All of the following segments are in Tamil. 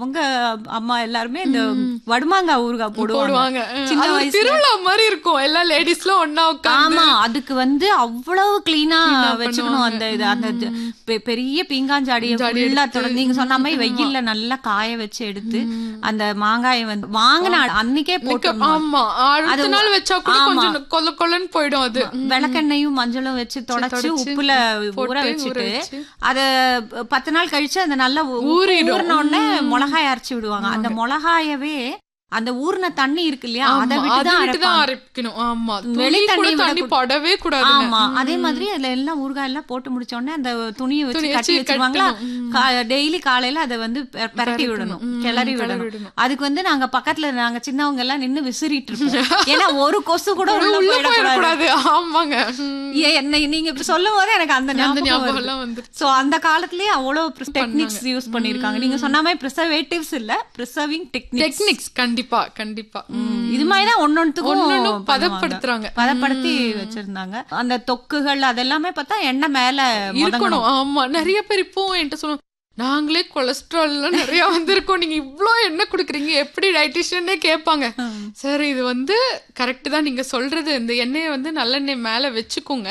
அவங்க அம்மா எல்லாருமே இந்த வடுமாங்காய் ஊறுகாய் போடுவாங்க போடுவாங்க சின்ன அது ஒரு வயசுல திருவிழா மாதிரி இருக்கும் எல்லா லேடிஸ்லாம் ஒன்னா உட்காந்து ஆமா அதுக்கு வந்து அவ்வளவு கிளீனா வச்சுக்கணும் அந்த இது அந்த இது. பெ- பெரிய பீங்காஞ்சாடியை ஃபுல்லா தொடர்ந்து நீங்க சொன்ன மாதிரி வெயில்ல நல்லா காய வச்சு எடுத்து அந்த மாங்காயை வந்து வாங்கின அன்னைக்கே போட்டு ஆமா அடுத்த நாள் வச்சா கூட கொஞ்சம் கொல்ல கொல்லன்னு போயிடும் அது விளக்கெண்ணையும் மஞ்சளும் வச்சு தொடச்சு உப்புல ஊற வச்சுட்டு அத பத்து நாள் கழிச்சு அந்த நல்லா ஊ- ஊறிடும். ஊறின உடனே மிளகாய் அரைச்சு விடுவாங்க அந்த மிளகாயவே அந்த ஊறின தண்ணி இருக்கு இல்லையா அதை ஆமா, விட்டு அதை தான் விட்டு தான் அரைப்பாங்க அரைக்கணும் ஆமா வெளி துளி கூட தண்ணி தண்ணி விடக்கூடாது. படவே கூடாது ஆமா அதே மாதிரி அதுல எல்லாம் ஊறுகாய் எல்லாம் போட்டு முடிச்ச உடனே அந்த துணியை வச்சு துணியை கட்டி வச்சு வச்சிருவாங்களா கட்டணும். டெய்லி காலையில அதை வந்து பெ- பெரட்டி விடணும் கிளறி விடணும் விடணும். அதுக்கு வந்து நாங்க பக்கத்துல நாங்க சின்னவங்க எல்லாம் நின்னு விசிறிட்டு இருப்போம் ஏன்னா ஒரு கொசு கூட உள்ள உள்ள போயிடக்கூடாது போயிடக்கூடாது ஆமாங்க ம். ஏன் என்ன நீங்க இப்ப சொல்லும் போது எனக்கு அந்த அந்த ஞாபகம் ஞாபகம் வருது. எல்லாம் வந்து சோ அந்த காலத்திலேயே அவ்வளவு டெக்னிக்ஸ் யூஸ் பண்ணிருக்காங்க நீங்க சொன்ன மாதிரி ப்ரிசர்வேட்டிவ்ஸ் இல்ல ப்ரிசர்விங் டெக்னிக்ஸ் டெக்னிக்ஸ் கண்டிப்பா கண்டிப்பா இது மாதிரி தான் ஒன்னொன்னுத்துக்கும் ஒன்னொன்னும் பண்ணுவாங்க. பதப்படுத்துறாங்க. பதப்படுத்தி வச்சிருந்தாங்க அந்த தொக்குகள் அதெல்லாமே பார்த்தா எண்ணெய் மேல முதங்கணும் இருக்கணும் ஆமா நிறைய பேர் இப்போ என்கிட்ட சொல்லுவாங்க நாங்களே கொலஸ்ட்ரால் எல்லாம் நிறைய வந்திருக்கோம் நீங்க இவ்ளோ எண்ணெய் குடுக்குறீங்க எப்படி டயட்டிஷியனே கேட்பாங்க சார் இது வந்து கரெக்ட் தான் நீங்க சொல்றது இந்த எண்ணெயை வந்து நல்லெண்ணெய் மேல வச்சுக்கோங்க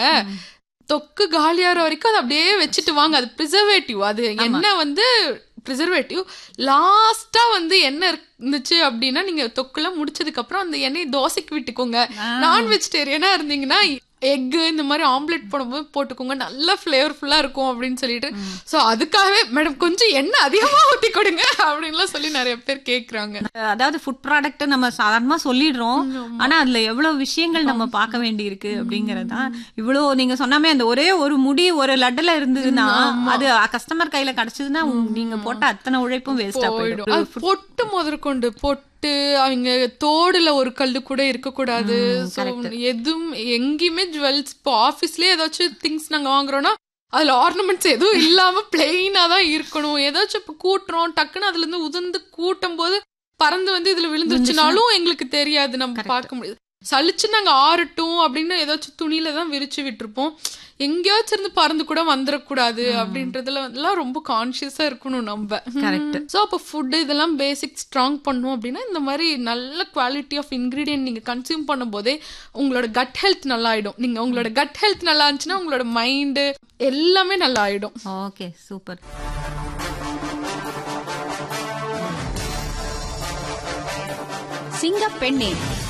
தொக்கு காலியாற வரைக்கும் அதை அப்படியே வச்சுட்டு வாங்க அது ப்ரிசர்வேட்டிவ் அது எண்ணெய் வந்து ப்ரிசர்வேட்டிவ் லாஸ்டா வந்து என்ன இருந்துச்சு அப்படின்னா நீங்க தொக்குலாம் முடிச்சதுக்கு அப்புறம் அந்த எண்ணெயை தோசைக்கு விட்டுக்கோங்க நான் வெஜிடேரியனா இருந்தீங்கன்னா எக்கு இந்த மாதிரி ஆம்லெட் போடும்போது போட்டுக்கோங்க நல்லா ஃபிளேவர்ஃபுல்லா இருக்கும் அப்படின்னு சொல்லிட்டு சோ அதுக்காகவே மேடம் கொஞ்சம் எண்ணெய் அதிகமா ஊத்தி கொடுங்க அப்படின்லாம் சொல்லி நிறைய பேர் கேக்குறாங்க அதாவது ஃபுட் ப்ராடக்ட் நம்ம சாதாரணமா சொல்லிடுறோம் ஆனா அதுல எவ்வளவு விஷயங்கள் நம்ம பார்க்க வேண்டி இருக்கு அப்படிங்கறதுதான் இவ்வளவு நீங்க சொன்னாமே அந்த ஒரே ஒரு முடி ஒரு லட்டுல இருந்ததுன்னா அது கஸ்டமர் கையில கிடைச்சதுன்னா உங்க- நீங்க போட்ட அத்தனை உழைப்பும் வேஸ்டா போயிடும் போயிடும் அது பொட்டு முதற்கொண்டு பொட்டு அவங்க தோடுல ஒரு கல்லு கூட இருக்கக்கூடாது So, எதுவும் எங்கேயுமே ஜுவல்ஸ் இப்போ ஆஃபீஸ்லயே ஏதாச்சும் திங்ஸ் நாங்க வாங்குறோம்னா அதுல ஆர்னமெண்ட்ஸ் எதுவும் இல்லாம பிளெயினா தான் இருக்கணும் ஏதாச்சும் இப்போ கூட்டுறோம் டக்குன்னு அதுல இருந்து உதிர்ந்து கூட்டும் போது பறந்து வந்து இதுல விழுந்துருச்சுனாலும் எங்களுக்கு தெரியாது நம்ம பார்க்க முடியாது சலிச்சு நாங்க ஆறட்டும் அப்படின்னு ஏதாச்சும் துணியில தான் விரிச்சு விட்டுருப்போம் எங்கேயாச்சும் இருந்து பறந்து கூட வந்துடக்கூடாது அப்படின்றதுல எல்லாம் ரொம்ப கான்சியஸா இருக்கணும் நம்ம Correct. ஸோ அப்போ ஃபுட்டு இதெல்லாம் பேசிக் ஸ்ட்ராங் பண்ணும் அப்படின்னா இந்த மாதிரி நல்ல குவாலிட்டி ஆஃப் இன்க்ரீடியன்ட் நீங்கள் கன்சியூம் பண்ணும்போதே உங்களோட கட் ஹெல்த் நல்லா ஆயிடும் நீங்கள் உங்களோட கட் ஹெல்த் நல்லா இருந்துச்சுன்னா உங்களோட மைண்டு எல்லாமே நல்லா ஆயிடும் ஓகே சூப்பர் சிங்கப்பெண்ணே